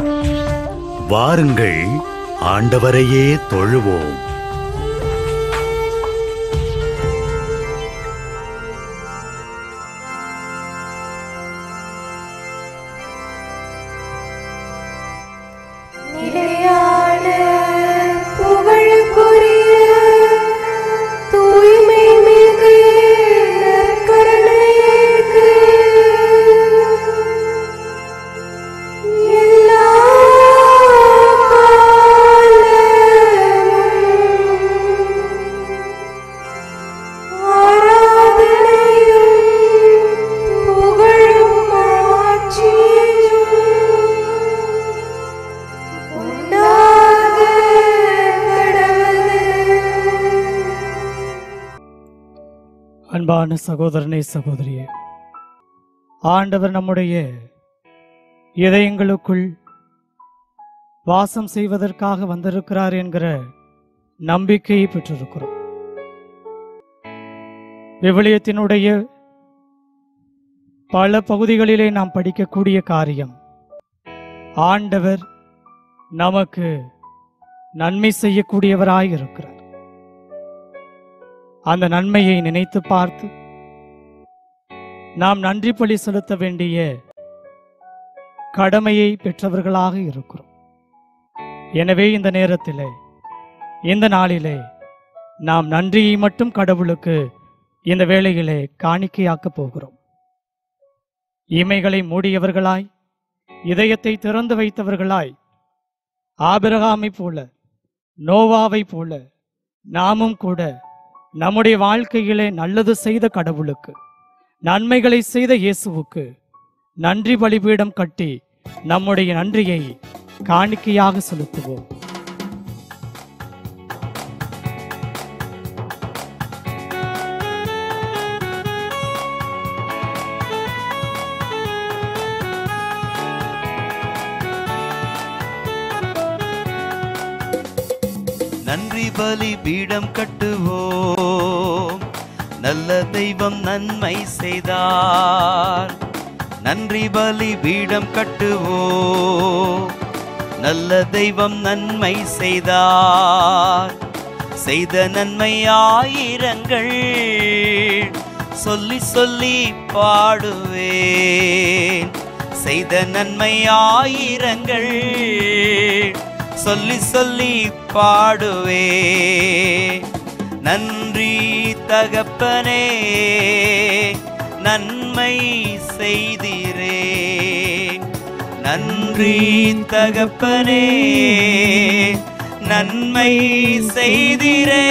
வாருங்கள் ஆண்டவரையே தொழுவோம் நிலையான புகழுக்குரிய தூய்மை மிகு நற்கருணைக்கு எல்லா காலமும் ஆராதனையும் புகழும் மாட்சியும் உண்டாக கடவுளே. அன்பான சகோதரனே சகோதரியே ஆண்டவர் நம்முடைய இதயங்களுக்குள் வாசம் செய்வதற்காக வந்திருக்கிறார் என்கிற நம்பிக்கையை பெற்றிருக்கிறோம் விவிலியத்தினுடைய பல பகுதிகளிலே நாம் படிக்கக்கூடிய காரியம் ஆண்டவர் நமக்கு நன்மை செய்யக்கூடியவராய் இருக்கிறார் அந்த நன்மையை நினைத்து பார்த்து நாம் நன்றி பலி செலுத்த வேண்டிய கடமையை பெற்றவர்களாக இருக்கிறோம் எனவே இந்த நேரத்திலே இந்த நாளிலே நாம் நன்றியை மட்டும் கடவுளுக்கு இந்த வேளையிலே காணிக்கையாக்கப் போகிறோம் இமைகளை மூடியவர்களாய் இதயத்தை திறந்து வைத்தவர்களாய் ஆபிரகாமைப் போல நோவாவைப் போல நாமும் கூட நம்முடைய வாழ்க்கையிலே நல்லது செய்த கடவுளுக்கு நன்மைகளை செய்த இயேசுவுக்கு நன்றி பலிபீடம் கட்டி நம்முடைய நன்றியை காணிக்கையாக செலுத்துவோம் நன்றி பலி பீடம் கட்டுவோம் நல்ல தெய்வம் நன்மை செய்தார் நன்றி பலி பீடம் கட்டுவோம் நல்ல தெய்வம் நன்மை செய்தார் செய்த நன்மை ஆயிரங்கள் சொல்லி சொல்லி பாடுவேன் செய்த நன்மை ஆயிரங்கள் சொல்லி சொல்லி பாடுவே நன்றி தகப்பனே நன்மை செய்திரே நன்றி தகப்பனே நன்மை செய்திரே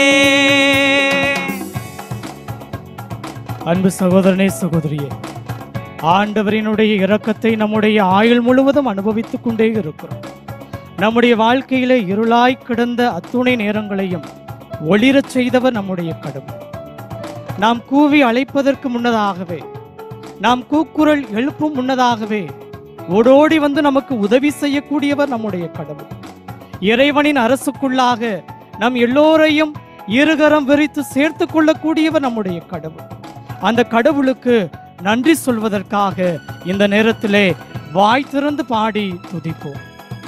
அன்பு சகோதரனே சகோதரியே ஆண்டவரினுடைய இரக்கத்தை நம்முடைய ஆயுள் முழுவதும் அனுபவித்துக் கொண்டே இருக்கிறோம் நம்முடைய வாழ்க்கையிலே இருளாய் கிடந்த அத்துணை நேரங்களையும் ஒளிரச் செய்தவர் நம்முடைய கடவுள் நாம் கூவி அழைப்பதற்கு முன்னதாகவே நாம் கூக்குரல் எழுப்பும் முன்னதாகவே ஓடோடி வந்து நமக்கு உதவி செய்யக்கூடியவர் நம்முடைய கடவுள் இறைவனின் அரசுக்குள்ளாக நம் எல்லோரையும் இருகரம் விரித்து சேர்த்து கொள்ளக்கூடியவர் நம்முடைய கடவுள் அந்த கடவுளுக்கு நன்றி சொல்வதற்காக இந்த நேரத்திலே வாய் திறந்து பாடி துதிப்போம்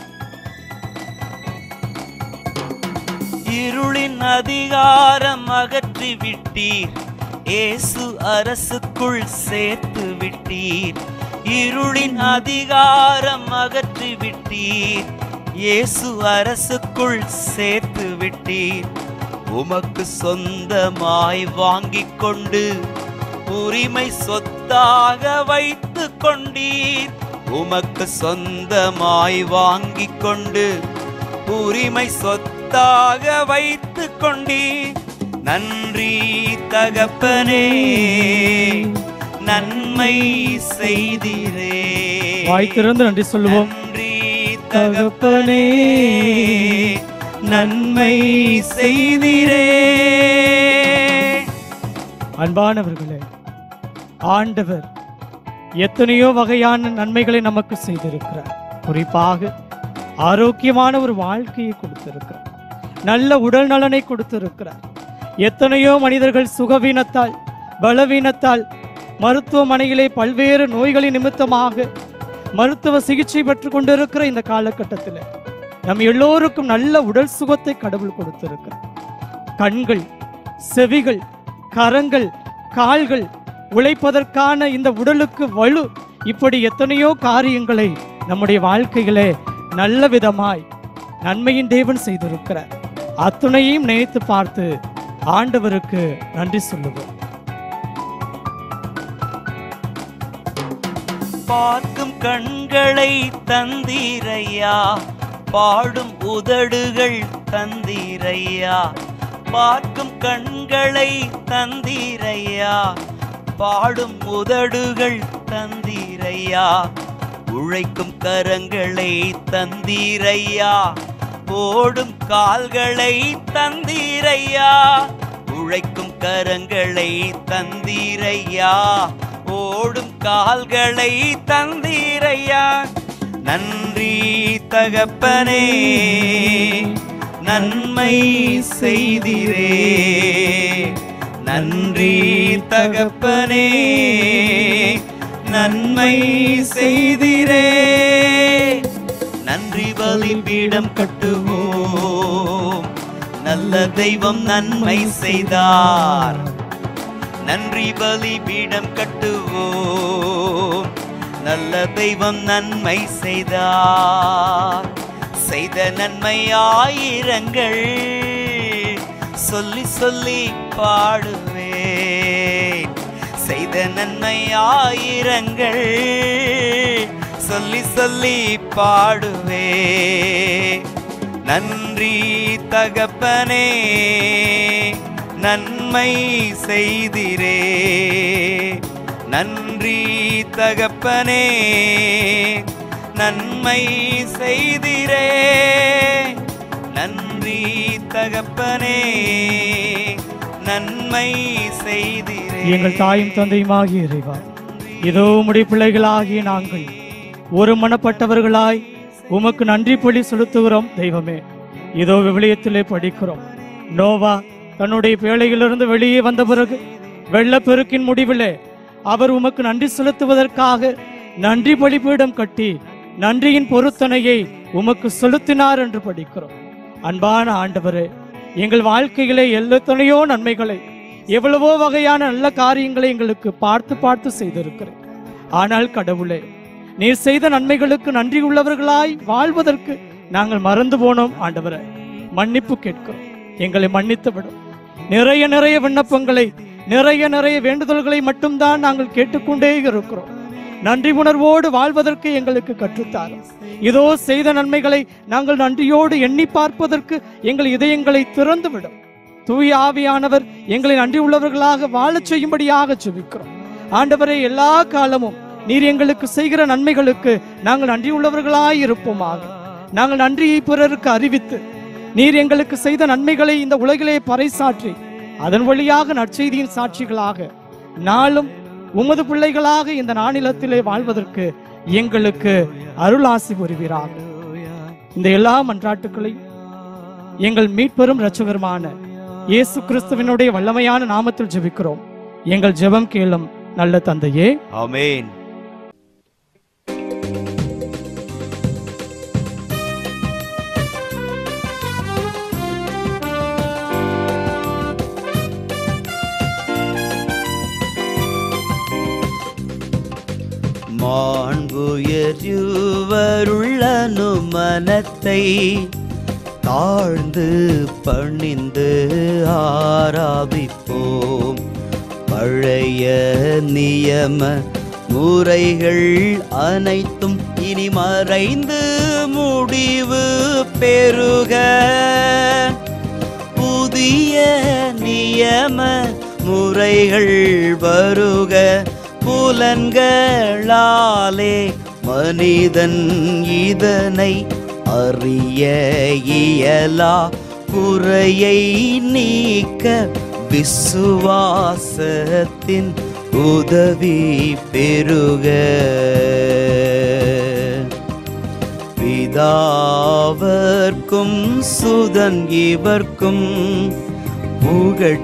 இருளின் அதிகாரம் அகற்றி விட்டீர் இயேசு அரசுக்குள் சேர்த்து விட்டீர் இருளின் அதிகாரம் அகற்றி விட்டீர் இயேசு அரசுக்குள் சேர்த்து விட்டீர் உமக்கு சொந்தமாய் வாங்கிக் கொண்டு உரிமை சொத்தாக வைத்து கொண்டீர் உமக்கு சொந்தமாய் வாங்கிக் கொண்டு உரிமை சொத்தாக வைத்து கொண்டீர் நன்றி தகப்பனே நன்மை செய்திரே வாய் திறந்து நன்றி சொல்லுவோம் நன்றி தகப்பனே நன்மை செய்திரே அன்பானவர்களே ஆண்டவர் எத்தனையோ வகையான நன்மைகளை நமக்கு செய்திருக்கிறார் குறிப்பாக ஆரோக்கியமான ஒரு வாழ்க்கையை கொடுத்திருக்கிறார் நல்ல உடல் நலனை கொடுத்திருக்கிறார் எத்தனையோ மனிதர்கள் சுகவீனத்தால் பலவீனத்தால் மருத்துவமனையிலே பல்வேறு நோய்களின் நிமித்தமாக மருத்துவ சிகிச்சை பெற்றுக் கொண்டிருக்கிற இந்த காலகட்டத்தில் நம் எல்லோருக்கும் நல்ல உடல் சுகத்தை கடவுள் கொடுத்திருக்கிறார் கண்கள் செவிகள் கரங்கள் கால்கள் உழைப்பதற்கான இந்த உடலுக்கு வலு இப்படி எத்தனையோ காரியங்களை நம்முடைய வாழ்க்கையிலே நல்ல விதமாய் நன்மையின் தேவன் செய்திருக்கிறார் அத்துணையும் நினைத்து பார்த்து ஆண்டவருக்கு நன்றி சொல்லுவோம் பார்க்கும் கண்களை தந்தீரையா பாடும் உதடுகள் தந்தீரையா பார்க்கும் கண்களை தந்தீரையா பாடும் உதடுகள் தந்தீரையா உழைக்கும் கரங்களை தந்தீரையா ஓடும் கால்களை தந்தீரையா உழைக்கும் கரங்களை தந்தீரையா ஓடும் கால்களை தந்தீரையா நன்றி தகப்பனே நன்மை செய்திரே நன்றி தகப்பனே நன்மை செய்திரே நன்றி பலிபீடம் கட்டுவோம் நல்ல தெய்வம் நன்மை செய்தார் நன்றி பலிபீடம் கட்டுவோம் நல்ல தெய்வம் நன்மை செய்தார் செய்த நன்மை ஆயிரங்கள் சொல்லி சொல்லி பாடுவேன் செய்த நன்மை ஆயிரங்கள் சொல்லி சொல்லி பாடுவே நன்றி தகப்பனே நன்மை செய்திரே நன்றி தகப்பனே நன்மை செய்திரே நன்றி தகப்பனே நன்மை செய்திரே எங்கள் தாயும் தந்தையுமாகிய இறைவா இதோ உம்முடைய பிள்ளைகளாகிய நாங்கள் ஒரு மனப்பட்டவர்களாய் உமக்கு நன்றி பலி செலுத்துகிறோம் தெய்வமே இதோ விவிலியத்திலே படிக்கிறோம் நோவா தன்னுடைய வேலையிலிருந்து வெளியே வந்த பிறகு வெள்ளப்பெருக்கின் முடிவிலே அவர் உமக்கு நன்றி செலுத்துவதற்காக நன்றி பலிபீடம் கட்டி நன்றியின் பொருத்தனையை உமக்கு செலுத்தினார் என்று படிக்கிறோம் அன்பான ஆண்டவரே எங்கள் வாழ்க்கையிலே எத்தனையோ நன்மைகளை எவ்வளவோ வகையான நல்ல காரியங்களை எங்களுக்கு பார்த்து பார்த்து செய்திருக்கிறேன் ஆனால் கடவுளே நீர் செய்த நன்மைகளுக்கு நன்றி உள்ளவர்களாய் வாழ்வதற்கு நாங்கள் மறந்து போனோம் ஆண்டவரே மன்னிப்பு கேட்கிறோம் எங்களை மன்னித்து விடும் நிறைய நிறைய விண்ணப்பங்களை நிறைய நிறைய வேண்டுதல்களை மட்டும்தான் நாங்கள் கேட்டுக்கொண்டே இருக்கிறோம் நன்றி உணர்வோடு வாழ்வதற்கு எங்களுக்கு கற்றுத்தாரும் இதோ செய்த நன்மைகளை நாங்கள் நன்றியோடு எண்ணி பார்ப்பதற்கு எங்கள் இதயங்களை திறந்து விடும் தூய ஆவியானவர் எங்களை நன்றி உள்ளவர்களாக வாழச் செய்யும்படியாக ஜெபிக்கிறோம் ஆண்டவரே எல்லா காலமும் நீர் எங்களுக்கு செய்கிற நன்மைகளுக்கு நாங்கள் நன்றி உள்ளவர்களாய் இருப்போமாக நாங்கள் நன்றியை பிறருக்கு அறிவித்து நீர் எங்களுக்கு செய்த நன்மைகளை இந்த உலகிலே பறைசாற்றி அதன் வழியாக நற்செய்தியின் சாட்சிகளாக நாளும் உமது பிள்ளைகளாக இந்த நானிலத்திலே வாழ்வதற்கு எங்களுக்கு அருளாசி புரிவீராக இந்த எல்லா மன்றாட்டுக்களையும் எங்கள் மீட்பெரும் இரட்சகருமான இயேசு கிறிஸ்துவினுடைய வல்லமையான நாமத்தில் ஜெபிக்கிறோம் எங்கள் ஜெபம் கேளும் நல்ல தந்தையே ஆமென் மாண்புயர்வருள்ளனு மனத்தை தாழ்ந்து பணிந்து ஆராதிப்போம் பழைய நியம முறைகள் அனைத்தும் இனி மறைந்து முடிவு பெறுக புதிய நியம முறைகள் வருக புலன்களாலே மனிதன் இதனை அறிய இயலா குறையை நீக்க விசுவாசத்தின் உதவி பெறுக பிதாவர்க்கும் சுதன் இவர்க்கும்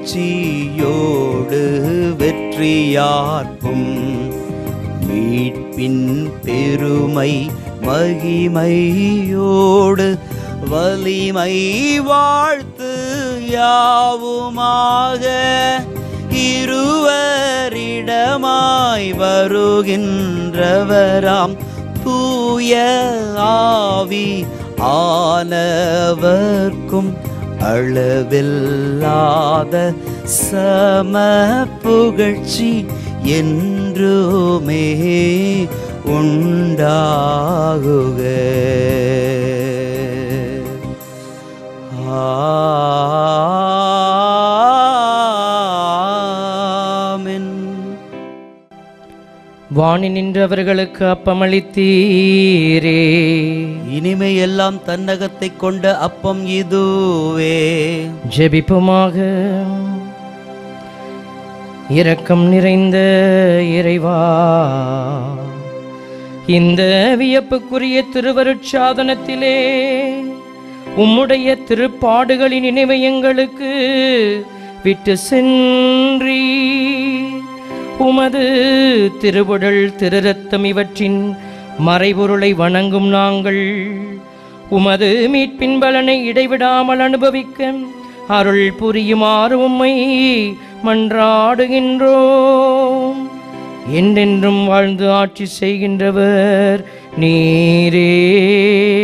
புகழ்ச்சியோடு வெற்றியார்க்கும் மீட்பின் பின் பெருமை மகிமையோடு வலிமை வாழ்த்து யாவுமாக இருவரிடமாய் வருகின்றவராம் தூய ஆவி ஆனவர்க்கும் அளவில்லாத சம புகழ்ச்சி என்றுமே உண்டாகுக ஆமென் வாணி நின்றவர்களுக்கு அப்பமளித்தீரே இனிமை எல்லாம் தன்னகத்தை கொண்ட அப்பம் இதுவே ஜெபிப்புமாக இரக்கம் நிறைந்த இறைவா இந்த வியப்புக்குரிய திருவருட்சாதனத்திலே உம்முடைய திருப்பாடுகளின் நினைவை எங்களுக்கு விட்டு சென்றி உமது திருவுடல் திருரத்தம் இவற்றின் மறைபொருளை வணங்கும் நாங்கள் உமது மீட்பின் பலனை இடைவிடாமல் அனுபவிக்க அருள் புரியுமாறு உம்மை மன்றாடுகின்றோம் என்றென்றும் வாழ்ந்து ஆட்சி செய்கின்றவர் நீரே